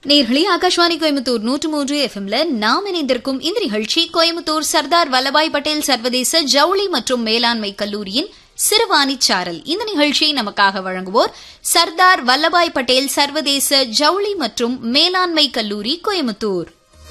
நேர்களே ஆகாஷ்வாணி கோயம்புத்தூர் நூற்று மூன்று எஃப்எம்ல நாம் இணைந்திருக்கும் இந்த நிகழ்ச்சி கோயம்புத்தூர் சர்தார் வல்லபாய் பட்டேல் சர்வதேச ஜவுளி மற்றும் மேலாண்மை கல்லூரியின் சிறுவாணி சாரல் இந்த நிகழ்ச்சியை நமக்காக வழங்குவோர் சர்தார் வல்லபாய் பட்டேல் சர்வதேச ஜவுளி மற்றும் மேலாண்மை கல்லூரி கோயம்புத்தூர்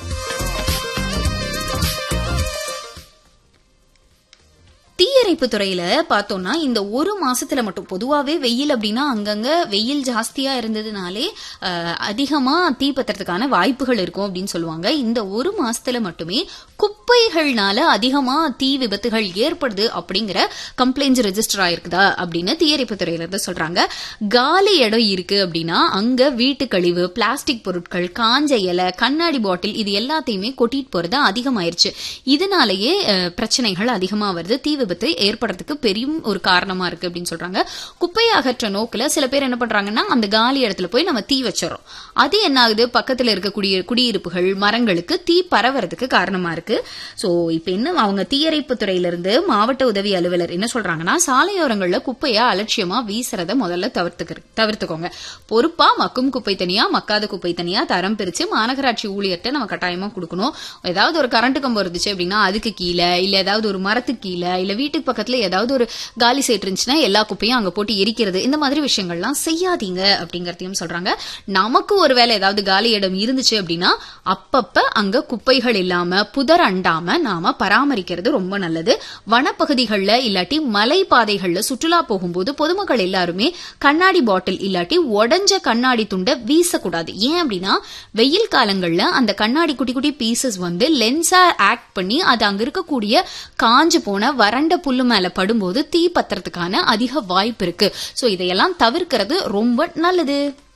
தீயணைப்பு துறையில பார்த்தோம்னா இந்த ஒரு மாசத்துல மட்டும் பொதுவாவே வெயில் அப்படின்னா அங்கங்க வெயில் ஜாஸ்தியா இருந்ததுனாலே அஹ், அதிகமா தீ பத்துறதுக்கான வாய்ப்புகள் இருக்கும் அப்படின்னு சொல்லுவாங்க இந்த ஒரு மாசத்துல மட்டுமே குப்பைகள்னால அதிகமா தீ விபத்துகள் ஏற்படுது அப்படிங்கிற கம்ப்ளைண்ட்ஸ் ரெஜிஸ்டர் ஆயிருக்குதா அப்படின்னு தீயணைப்பு துறையில இருந்து சொல்றாங்க காலி இடம் இருக்கு அப்படின்னா அங்க வீட்டு கழிவு பிளாஸ்டிக் பொருட்கள் காஞ்ச இலை கண்ணாடி பாட்டில் இது எல்லாத்தையுமே கொட்டிட்டு போறது அதிகமாயிருச்சு இதனாலேயே அஹ், பிரச்சனைகள் அதிகமா வருது தீ விபத்து ஏற்படுறதுக்கு பெரிய ஒரு காரணமா இருக்கு அப்படின்னு சொல்றாங்க குப்பையை அகற்ற நோக்குல சில பேர் என்ன பண்றாங்கன்னா அந்த காலி இடத்துல போய் நம்ம தீ வச்சிடறோம் அது என்ன ஆகுது பக்கத்துல இருக்கக்கூடிய குடியிருப்புகள் மரங்களுக்கு தீ பரவறதுக்கு காரணமா இருக்கு சோ இப்ப என்ன அவங்க தீயணைப்பு துறையில இருந்து மாவட்ட உதவி அலுவலர் என்ன சொல்றாங்கன்னா சாலையோரங்கள்ல குப்பையை அலட்சியமா வீசுறத முதல்ல தவிர்த்துக்க தவிர்த்துக்கோங்க பொறுப்பா மக்கும் குப்பை தனியா மக்காத குப்பை தனியா தரம் பிரிச்சு மாநகராட்சி ஊழியர்கிட்ட நம்ம கட்டாயமா கொடுக்கணும் ஏதாவது ஒரு கரண்ட் கம்பம் இருந்துச்சு அப்படின்னா அதுக்கு கீழே இல்ல ஏதாவது ஒரு மரத்துக்கு கீழே இல்ல வீட்டுக்கு பக்கத்துல ஏதாவது ஒரு காலி சைட் இருந்துச்சுன்னா எல்லா குப்பையும் அங்க போட்டு எரிக்கிறது இந்த மாதிரி விஷயங்கள்லாம் செய்யாதீங்க அப்படிங்கறதையும் சொல்றாங்க நமக்கு ஒருவேளை ஏதாவது காலி இடம் இருந்துச்சு அப்படின்னா அப்பப்ப அங்க குப்பைகள் இல்லாம புதர் அண்டாம நாம பராமரிக்கிறது ரொம்ப நல்லது வனப்பகுதிகள்ல இல்லாட்டி மலை பாதைகள்ல சுற்றுலா போகும்போது பொதுமக்கள் எல்லாருமே கண்ணாடி பாட்டில் இல்லாட்டி உடஞ்ச கண்ணாடி துண்டை வீசக்கூடாது ஏன் அப்படின்னா வெயில் காலங்கள்ல அந்த கண்ணாடி குட்டி குட்டி பீசஸ் வந்து லென்ஸா ஆக்ட் பண்ணி அது அங்க இருக்கக்கூடிய காஞ்சு போன வறண்ட புல்லு மேல படும்போது தீ பத்துறதுக்கான அதிக வாய்ப்பு இருக்கு சோ இதையெல்லாம் தவிர்க்கிறது ரொம்ப நல்லது